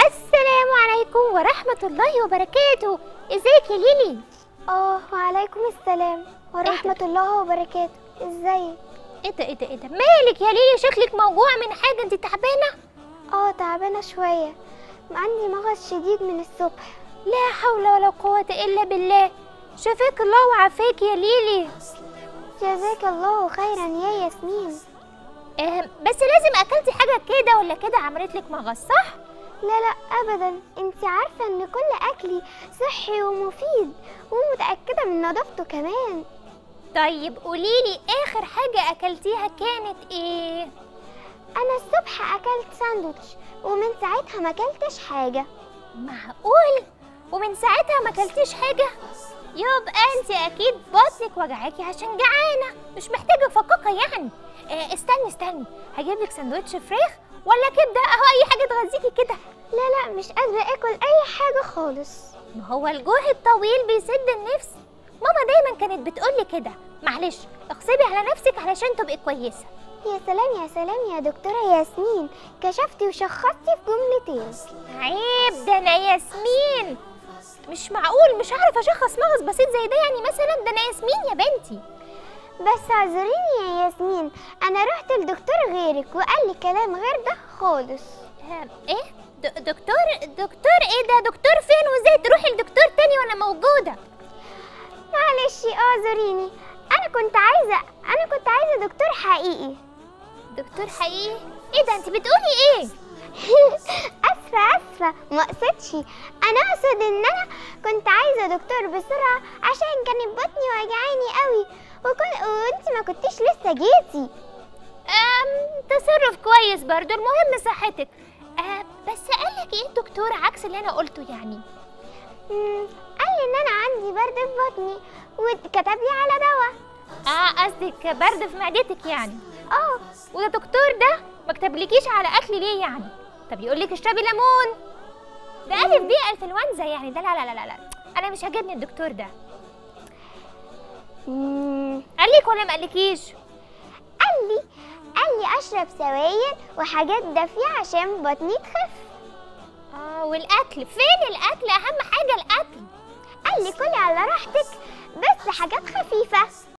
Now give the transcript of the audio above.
السلام عليكم ورحمة الله وبركاته ازيك يا ليلي اه وعليكم السلام ورحمة الله وبركاته ازيك ايه ده ايه ده ايه ده مالك يا ليلي شكلك موجوعة من حاجة انت تعبانة اه تعبانة شوية عندي مغص شديد من الصبح لا حول ولا قوة الا بالله شفاك الله وعافاك يا ليلي جزاك الله خيرا يا ياسمين اه بس لازم اكلتي حاجة كده ولا كده عملت لك مغص صح لا لا ابدا انت عارفة ان كل اكلي صحي ومفيد ومتأكدة من نظافته كمان طيب قوليلي اخر حاجة اكلتيها كانت ايه انا الصبح اكلت ساندوتش ومن ساعتها ما اكلتش حاجة معقول ومن ساعتها ما اكلتيش حاجة يبقى انت اكيد بطنك وجعاكي عشان جعانة مش محتاجة فقاقة يعني اه استني استني هجيب لك سندوتش فراخ ولا كبدة اهو اي حاجة تغذيكي كده لا لا مش قادرة اكل اي حاجة خالص ما هو الجوع الطويل بيسد النفس ماما دايما كانت بتقولي كده معلش اغصبي على نفسك علشان تبقي كويسة يا سلام يا سلام يا دكتورة ياسمين كشفتي وشخصتي في جملتين عيب ده انا ياسمين مش معقول مش هعرف اشخص مغص بسيط زي ده يعني مثلا ده انا ياسمين يا بنتي بس اعذريني يا ياسمين انا رحت لدكتور غيرك وقال لي كلام غير ده خالص آه، ايه د- دكتور دكتور ايه ده دكتور فين وازاي تروحي لدكتور تاني وانا موجوده معلش اعذريني انا كنت عايزة انا كنت عايزة دكتور حقيقي دكتور حقيقي ايه ده انت بتقولي ايه اسفة اسفة ما قصدش انا اقصد ان انا كنت عايزة دكتور بسرعة عشان كانت بطني وجعاني قوي وكن... وانت ما كنتيش لسه جيتي أم تصرف كويس برضو المهم صحتك أه بس قالك ايه الدكتور عكس اللي انا قلته يعني مم، قال لي ان انا عندي برد في بطني وكتب لي على دواء اه قصدك برد في معدتك يعني اه والدكتور ده ما كتبلكيش على اكل ليه يعني طب يقولك اشربي ليمون ده الف بيه انفلونزا يعني ده لا لا لا لا لا انا مش عاجبني الدكتور ده مم، قالك ولا ما قالكيش قال لي قال لي اشرب سوائل وحاجات دافيه عشان بطني تخف اه والاكل فين الاكل اهم حاجه الاكل قال لي كلي على راحتك بس حاجات خفيفه